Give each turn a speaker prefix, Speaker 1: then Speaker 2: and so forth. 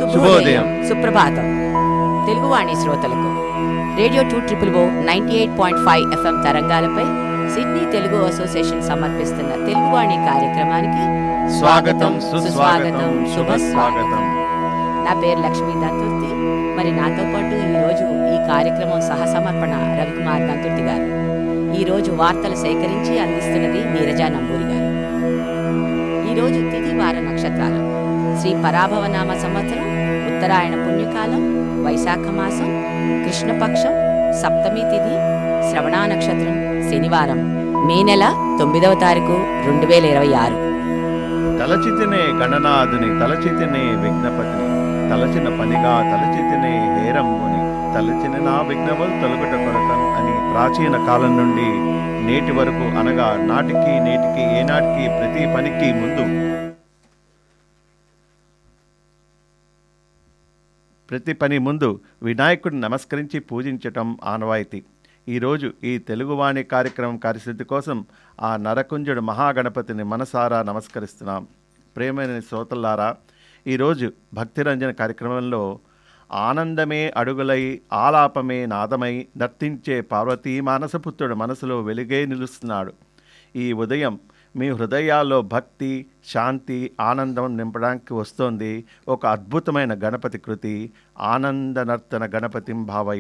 Speaker 1: శుభోదయం.
Speaker 2: సుప్రభాతం తెలుగువాణి శ్రోతలకు radio two triple o ninety eight point five FM తరంగాలపై సిడ్నీ తెలుగు అసోసియేషన్ సమర్పిస్తున్న తెలుగువాణి కార్యక్రమానికి
Speaker 1: స్వాగతం సుస్వాగతం శుభ స్వాగతం
Speaker 2: నా పేరు లక్ష్మీ దంతుర్తి మరి నాతో పాటు ఈరోజు ఈ కార్యక్రమం సహసమర్పణ రవికుమార్ దంతుర్తి గారు ఈరోజు వార్తలు సేకరించి అందిస్తున్నది నీరజా నంబూరి గారు ఈరోజు తిథి వార నక్షత్రాలు శ్రీ పరాభవనామ సంవత్సరం ఉత్తరాయణ పుణ్యకాలం వైశాఖ మాసం కృష్ణపక్షం సప్తమి తిథి శ్రవణ నక్షత్రం శనివారం మే నెల తొమ్మిదవ తారీఖు రెండు వేల ఇరవై ఆరు
Speaker 1: తలచితినే గణనాథుని తలచితినే విఘ్నపతిని తలచిన పనిగా తలచితినే హేరంబుని తలచిన నా విఘ్నములు తొలగుట కొరకన్ అని ప్రాచీన కాలం నుండి నేటి వరకు అనగా నాటికి నేటికి ఏనాటికి ప్రతి పనికి ముందు ప్రతి పని ముందు వినాయకుడిని నమస్కరించి పూజించటం ఆనవాయితీ ఈరోజు ఈ తెలుగువాణి కార్యక్రమం కార్యసిద్ధి కోసం ఆ నరకుంజుడు మహాగణపతిని మనసారా నమస్కరిస్తున్నాం ప్రేమైన శ్రోతల్లారా ఈరోజు భక్తిరంజన కార్యక్రమంలో ఆనందమే అడుగులై ఆలాపమే నాదమై నర్తించే పార్వతీ మానసపుత్రుడు మనసులో వెలుగే నిలుస్తున్నాడు ఈ ఉదయం మీ హృదయాల్లో భక్తి శాంతి ఆనందం నింపడానికి వస్తోంది ఒక అద్భుతమైన గణపతి కృతి ఆనంద నర్తన గణపతిం భావయ